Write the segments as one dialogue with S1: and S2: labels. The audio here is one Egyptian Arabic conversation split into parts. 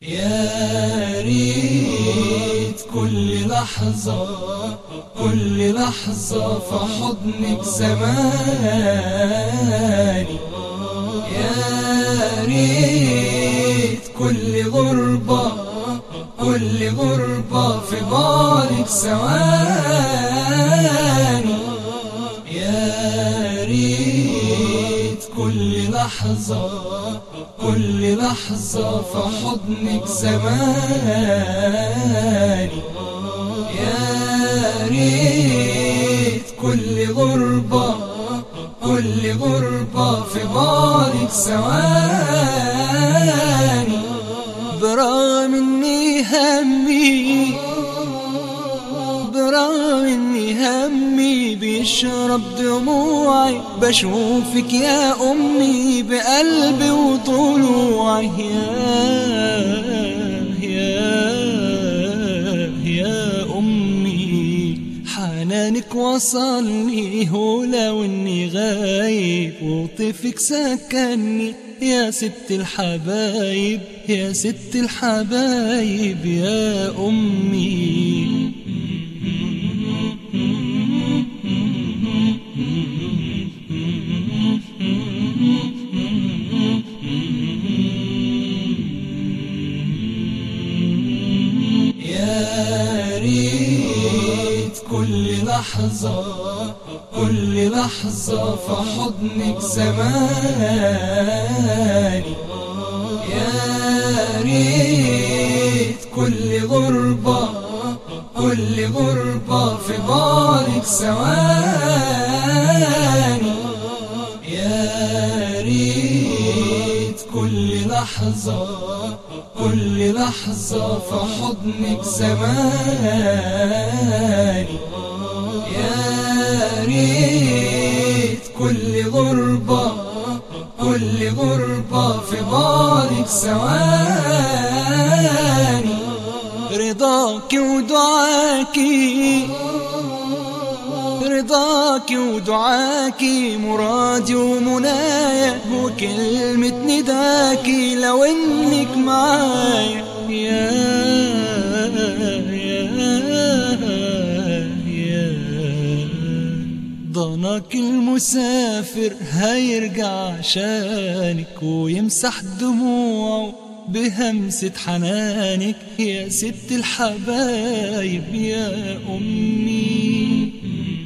S1: يا ريت كل لحظة كل لحظة في حضنك زماني يا ريت كل غربة كل غربة في بارك ثواني يا ريت كل لحظة كل لحظة في حضنك زماني يا ريت كل غربة كل غربة في بارك ثواني برغم اني همي برغم اني همي بيشرب دموعي بشوفك يا امي بقلبي وطلوعي يا يا يا امي حنانك وصلني هو لو اني غايب وطفك سكني يا ست الحبايب يا ست الحبايب يا أمي يا ريت كل لحظة كل لحظة في حضنك زماني يا ريت كل غربة كل غربة في بارك ثواني يا ريت كل لحظة كل لحظة في حضنك زماني يا ريت كل غربة كل غربة في بارك ثواني رضاك ودعاكي رضاك ودعاكي مرادي ومنايا وكلمة نداكي لو انك معايا يا يا يا ضناك المسافر هيرجع عشانك ويمسح دموعه بهمسة حنانك يا ست الحبايب يا أمي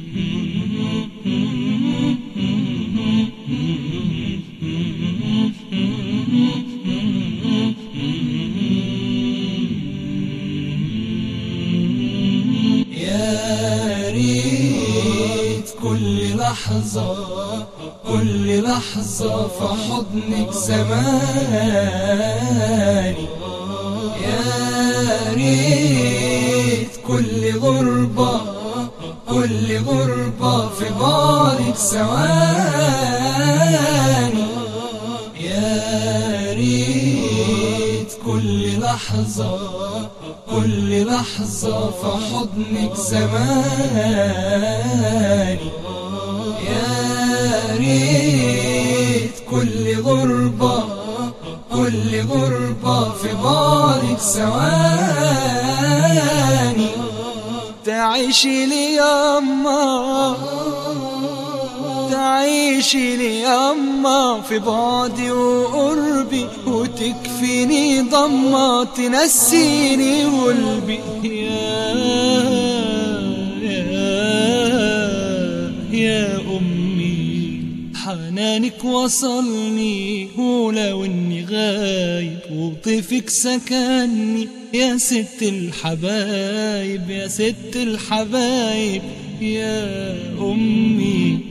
S1: يا ريت كل لحظة كل لحظة في حضنك زماني يا ريت كل غربة كل غربة في بارك ثواني يا ريت كل لحظة كل لحظة في حضنك زماني يا ريت كل غربة كل غربة في بارك ثواني تعيشي لي يما تعيشي لي يما في بعدي وقربي وتكفيني ضمة تنسيني قلبي يا يا يا أمي حنانك وصلني ولو اني غايب وطيفك سكني يا ست الحبايب يا ست الحبايب يا أمي